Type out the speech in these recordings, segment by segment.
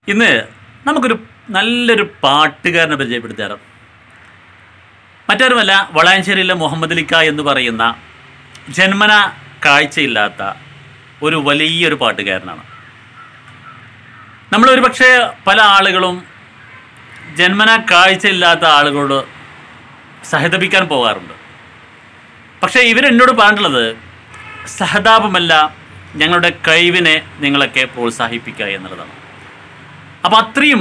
ഇന്ന് നമുക്കൊരു നല്ലൊരു പാട്ടുകാരനെ പരിചയപ്പെടുത്താറ് മറ്റാരുമല്ല വളാഞ്ചേരിയിലെ മുഹമ്മദ് അലിക്ക എന്ന് പറയുന്ന ജന്മന കാഴ്ചയില്ലാത്ത ഒരു വലിയൊരു പാട്ടുകാരനാണ് നമ്മളൊരു പക്ഷേ പല ആളുകളും ജന്മന കാഴ്ചയില്ലാത്ത ആളുകളോട് സഹതപിക്കാൻ പോകാറുണ്ട് പക്ഷേ ഇവരെന്നോട് പറഞ്ഞിട്ടുള്ളത് സഹതാപമല്ല ഞങ്ങളുടെ കഴിവിനെ നിങ്ങളൊക്കെ പ്രോത്സാഹിപ്പിക്കുക എന്നുള്ളതാണ് അപ്പോൾ അത്രയും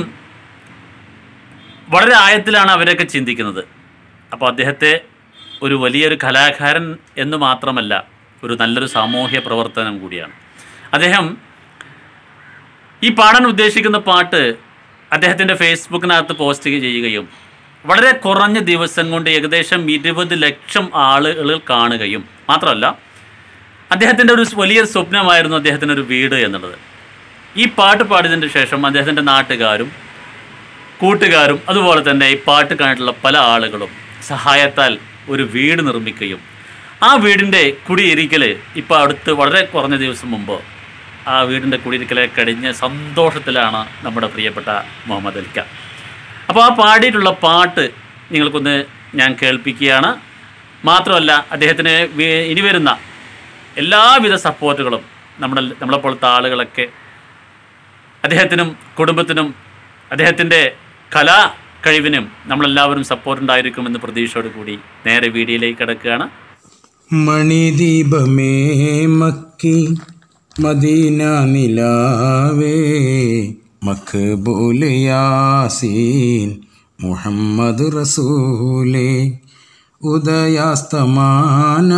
വളരെ ആയത്തിലാണ് അവരൊക്കെ ചിന്തിക്കുന്നത് അപ്പോൾ അദ്ദേഹത്തെ ഒരു വലിയൊരു കലാകാരൻ എന്ന് മാത്രമല്ല ഒരു നല്ലൊരു സാമൂഹ്യ പ്രവർത്തനം കൂടിയാണ് അദ്ദേഹം ഈ പാടാൻ ഉദ്ദേശിക്കുന്ന പാട്ട് അദ്ദേഹത്തിൻ്റെ ഫേസ്ബുക്കിനകത്ത് പോസ്റ്റ് ചെയ്യുകയും വളരെ കുറഞ്ഞ ദിവസം കൊണ്ട് ഏകദേശം ഇരുപത് ലക്ഷം ആളുകൾ കാണുകയും മാത്രമല്ല അദ്ദേഹത്തിൻ്റെ ഒരു വലിയൊരു സ്വപ്നമായിരുന്നു അദ്ദേഹത്തിൻ്റെ ഒരു വീട് എന്നുള്ളത് ഈ പാട്ട് പാടിയതിന് ശേഷം അദ്ദേഹത്തിൻ്റെ നാട്ടുകാരും കൂട്ടുകാരും അതുപോലെ തന്നെ ഈ പാട്ട് കണ്ടിട്ടുള്ള പല ആളുകളും സഹായത്താൽ ഒരു വീട് നിർമ്മിക്കുകയും ആ വീടിൻ്റെ കുടിയിരിക്കൽ ഇപ്പോൾ അടുത്ത് വളരെ കുറഞ്ഞ ദിവസം മുമ്പ് ആ വീടിൻ്റെ കുടിയിരിക്കലെ കഴിഞ്ഞ സന്തോഷത്തിലാണ് നമ്മുടെ പ്രിയപ്പെട്ട മുഹമ്മദ് അലിക്ക അപ്പോൾ ആ പാടിയിട്ടുള്ള പാട്ട് നിങ്ങൾക്കൊന്ന് ഞാൻ കേൾപ്പിക്കുകയാണ് മാത്രമല്ല അദ്ദേഹത്തിന് വേ- ഇനി വരുന്ന എല്ലാവിധ സപ്പോർട്ടുകളും നമ്മുടെ നമ്മളെപ്പോലത്തെ ആളുകളൊക്കെ അദ്ദേഹത്തിനും കുടുംബത്തിനും അദ്ദേഹത്തിൻ്റെ കലാ കഴിവിനും നമ്മളെല്ലാവരും സപ്പോർട്ട് ഉണ്ടായിരിക്കുമെന്ന് പ്രതീക്ഷയോട് കൂടി നേരെ വീഡിയോയിലേക്ക് കിടക്കുകയാണ് മണിദീപമേ മക്കി മദീന നിലാവേ മഖബൂൽ യാസീൻ മുഹമ്മദ് റസൂലേ ഉദയാസ്തമാന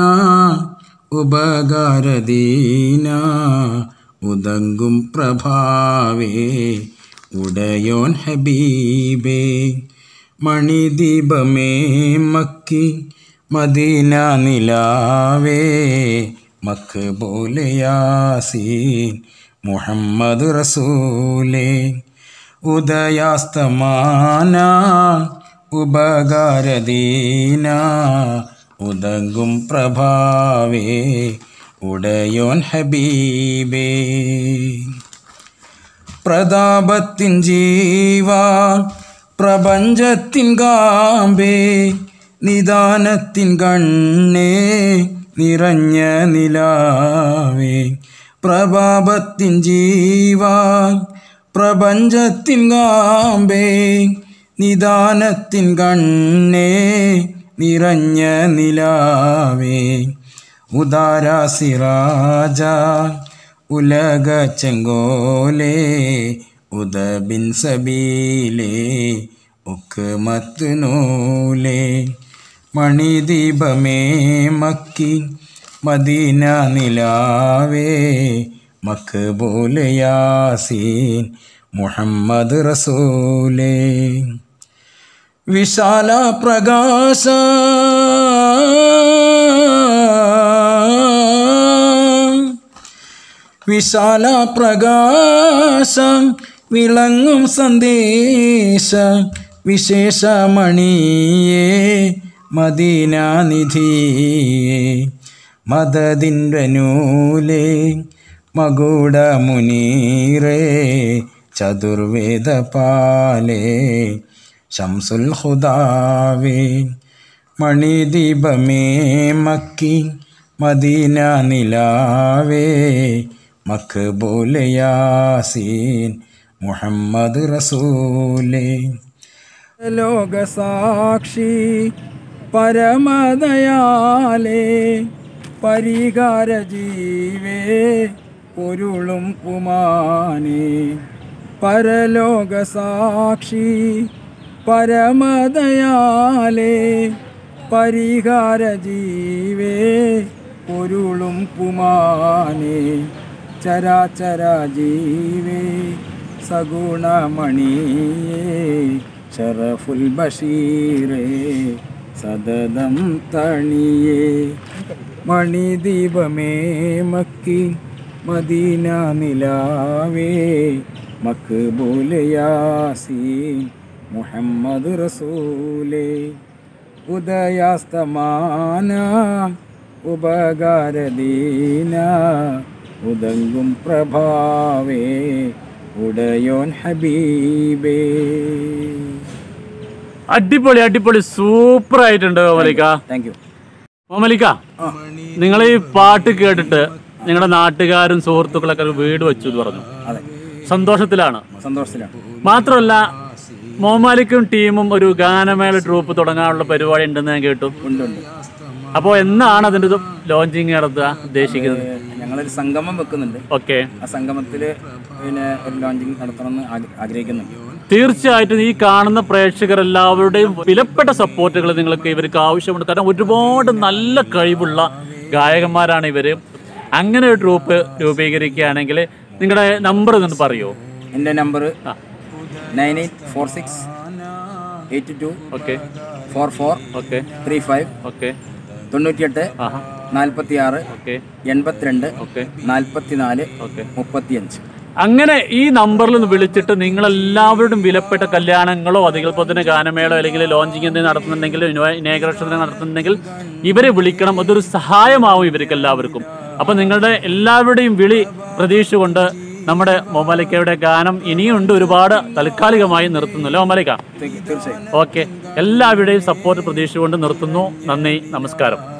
ഉപകാരദീന ഉദങ്കും പ്രഭാവേ ഉടയോൻ ഹബീബേ മണിദീപമേ മക്കി മദീന നിലാവേ മഖബൂൽ യാസീൻ മുഹമ്മദ് റസൂലേ ഉദയാസ്തമാന ഉപകാരദീന ഉദങ്കും പ്രഭാവേ ഉടയോൻ ഹബീബേ പ്രതാപത്തിൻ ജീവ പ്രപഞ്ചത്തിൻ കാമ്പേ നിദാനത്തിൻ കണ്ണേ നിറഞ്ഞ നിലാവേ പ്രഭാപത്തിൻ ജീവ പ്രപഞ്ചത്തിൻ കാമ്പേ നിദാനത്തിൻ കണ്ണേ നിറഞ്ഞ നിലാവേ ഉദാരാസിറാജ ഉലക ചെങ്കോലേ ഉദബിൻ സബീലേ ഉക്മത്ത് നൂലേ മണിദീപമേ മക്കി മദീന നിലാവേ മഖബൂൽ യാസീൻ മുഹമ്മദ് റസൂലേ വിശാല പ്രകാശ വിശാല പ്രകാശ വിളങ്ങും സന്ദേശ വിശേഷമണിയേ മദീന നിധിയേ മദതിൻ്റെ നൂലേ മകുട മുനീറേ ചതുർവേദ പാലേ ശംസുൽ ഹുദാവേ മണിദീപമേ മക്കി മദീന നിലാവേ മഖബൂൽ യാസീൻ മുഹമ്മദ് റസൂലേ ലോകസാക്ഷി പരമദയാലേ പരിഹാര ജീവേ പൊരുളും പുമാനേ പരലോകസാക്ഷി പരമദയാലേ പരിഹാര ജീവേ പൊരുളും പുമാനേ ചരാചര ജീവേ സഗുണമണിയേ ഷറഫുൽ ബഷീറേ സതതം തണിയേ മണിദീപമേ മക്കി മദീന നിലാവേ മഖബൂൽ യാസീൻ മുഹമ്മദ് റസൂലേ ഉദയാസ്തമാന ഉപകാരദീന ഉദങ്കും പ്രഭാവേ ഉടയോൻ ഹബീബേ അടിപൊളി അടിപൊളി സൂപ്പർ ആയിട്ടുണ്ട് മോമലിക്ക താങ്ക് യു മോമലിക്ക നിങ്ങൾ ഈ പാട്ട് കേട്ടിട്ട് നിങ്ങളുടെ നാട്ടുകാരും സുഹൃത്തുക്കളൊക്കെ ഒരു വീട് വെച്ചു എന്ന് പറഞ്ഞു അതെ സന്തോഷത്തിലാണ് സന്തോഷത്തിലാണ് മാത്രമല്ല മോമാലിക്കും ടീമും ഒരു ഗാനമേള ട്രൂപ്പ് തുടങ്ങാനുള്ള പരിപാടി ഉണ്ടെന്ന് ഞാൻ കേട്ടു ഉണ്ട് ഉണ്ട് അപ്പോൾ എന്നാണ് അതിൻ്റെ ലോഞ്ചിങ് നടത്തുക ഉദ്ദേശിക്കുന്നത് ഏ, ഞങ്ങളൊരു സംഗമം വെക്കുന്നുണ്ട് ഓക്കെ ആ സംഗമത്തിൽ പിന്നെ ഒരു ലോഞ്ചിങ് നടത്തണമെന്ന് ആഗ്ര- ആഗ്രഹിക്കുന്നുണ്ട് തീർച്ചയായിട്ടും ഈ കാണുന്ന പ്രേക്ഷകർ എല്ലാവരുടെയും വിലപ്പെട്ട സപ്പോർട്ടുകൾ നിങ്ങൾക്ക് ഇവർക്ക് ആവശ്യമുണ്ട് കാരണം ഒരുപാട് നല്ല കഴിവുള്ള ഗായകന്മാരാണ് ഇവർ അങ്ങനെ ഒരു ട്രൂപ്പ് രൂപീകരിക്കുകയാണെങ്കിൽ നിങ്ങളുടെ നമ്പർ ഒന്ന് പറയുമോ എൻ്റെ number nine eight four six eight two okay four four okay three five okay തൊണ്ണൂറ്റിയെട്ട് ആഹാ നാൽപ്പത്തി ആറ് ഓക്കെ എൺപത്തിരണ്ട് ഓക്കെ നാൽപ്പത്തി നാല് ഓക്കെ മുപ്പത്തിയഞ്ച് അങ്ങനെ ഈ നമ്പറിൽ നിന്ന് വിളിച്ചിട്ട് നിങ്ങളെല്ലാവരുടെയും വിലപ്പെട്ട കല്യാണങ്ങളോ അതുപോലെ തന്നെ ഗാനമേളോ അല്ലെങ്കിൽ ലോഞ്ചിങ് എന്തെങ്കിലും നടത്തുന്നുണ്ടെങ്കിൽ ഇനേഗ്രേഷൻ നടത്തുന്നുണ്ടെങ്കിൽ ഇവരെ വിളിക്കണം അതൊരു സഹായമാവും ഇവർക്ക് എല്ലാവർക്കും അപ്പം നിങ്ങളുടെ എല്ലാവരുടെയും വിളി പ്രതീക്ഷിച്ചുകൊണ്ട് നമ്മുടെ മൊമലിക്കയുടെ ഗാനം ഇനിയുണ്ട് ഒരുപാട് താൽക്കാലികമായി നിർത്തുന്നു അല്ലേ മൊമലിക്ക തീർച്ചയായും ഓക്കെ എല്ലാവരുടെയും സപ്പോർട്ട് പ്രതീക്ഷിച്ചുകൊണ്ട് നിർത്തുന്നു നന്ദി നമസ്കാരം